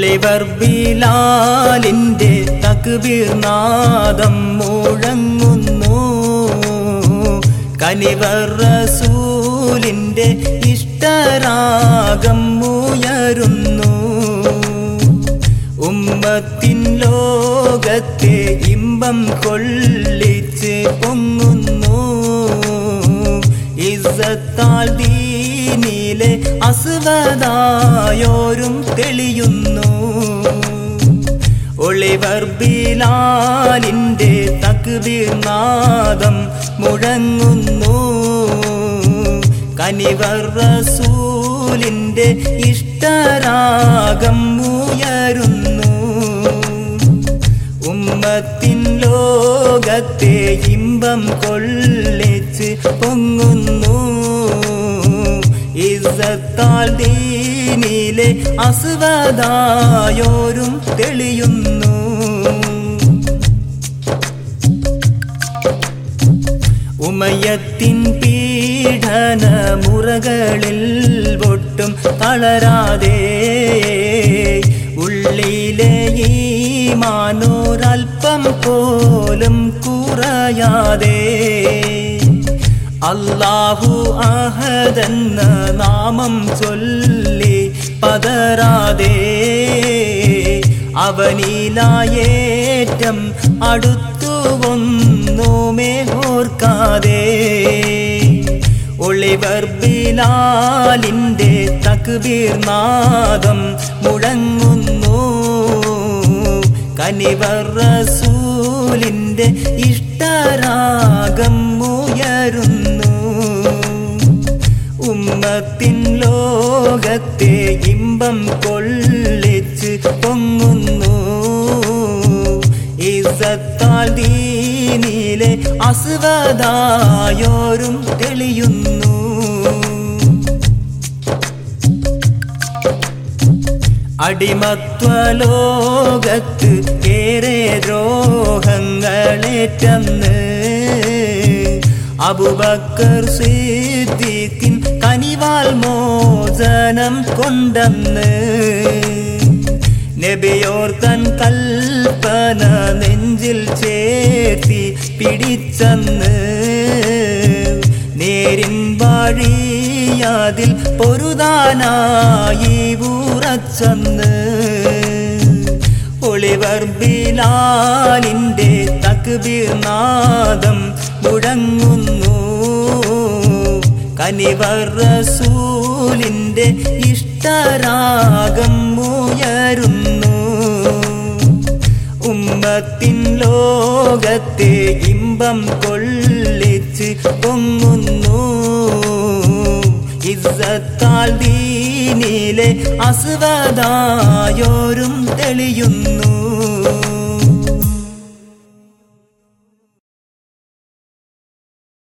Oliver ബിലാലിന്റെ തക്ബീർ നാദം മുഴങ്ങുന്നു കനിവർ റസൂലിന്റെ ഇഷ്ടരാഗം ഉയരുന്നു ഉമ്മത്തിൻ ലോകത്തെ ഇമ്പം കൊള്ളിച്ച് പൊങ്ങുന്നു ഇസത്താൽ ദീനിലെ അസുവതായോരും തെളിയുന്നു ഒളിവർ ബിലാലിന്റെ തക്ബീർ നാദം മുഴങ്ങുന്നു കനിവർ റസൂലിന്റെ ഇഷ്ടരാഗം ഉയരുന്നു ഉമ്മത്തിൻ ലോകത്തെ ഇമ്പം കൊള്ളിച്ച് പൊങ്ങുന്നു ഇസത്താൽ ദീനിലെ അസുവതായോരും തെളിയുന്നു ഉമയത്തിൻ പീഡന മുറകളിൽ ഒട്ടും തളരാതെ ഉള്ളിലെ ഈ മാനൂരൽപ്പം പോലും കുറയാതെ അല്ലാഹു അഹദെന്ന നാമം ചൊല്ലി പതരാതെ അവനിലായേറ്റം അടുത്തു ഒന്നുമേ ഓർക്കാതെ ഒളിവർ ബിലാലിന്റെ തക്ബീർ നാദം മുഴങ്ങുന്നു കനിവർ റസൂലിന്റെ ഇഷ്ടരാഗം ഉയരുന്നു ഉമ്മത്തിൻ ലോകത്തെ ഇമ്പം കൊള്ളിച്ച് പൊങ്ങുന്നു ഇസത്താൽ ദീനിലെ അസുവതായോരും തെളിയുന്നു അടിമത്വലോകത്ത് ഏറെ ദ്രോഹങ്ങളേറ്റന്ന് അബുബക്കർ സിദ്ദീഖിൻ കനിവാൽ മോചനം കൊണ്ടെന്ന് നബിയോർ തൻ കൽപ്പന നെഞ്ചിൽ ചേർത്തി പിടിച്ചന്ന് നേരിൻ വഴിയാതിൽ പൊരുതാനായി ഉറച്ചന്ന് ഒളിവർ ബിലാലിന്റെ തക്ബീർ നാദം മുഴങ്ങുന്നു കനിവർ റസൂലിന്റെ ഇഷ്ടരാഗം ഉയരുന്നു ഉമ്മത്തിൻ ലോകത്തെ ഇമ്പം കൊള്ളിച്ച് പൊങ്ങുന്നു ഇസത്താൽ ദീനിലെ അസുവതായോരും തെളിയുന്നു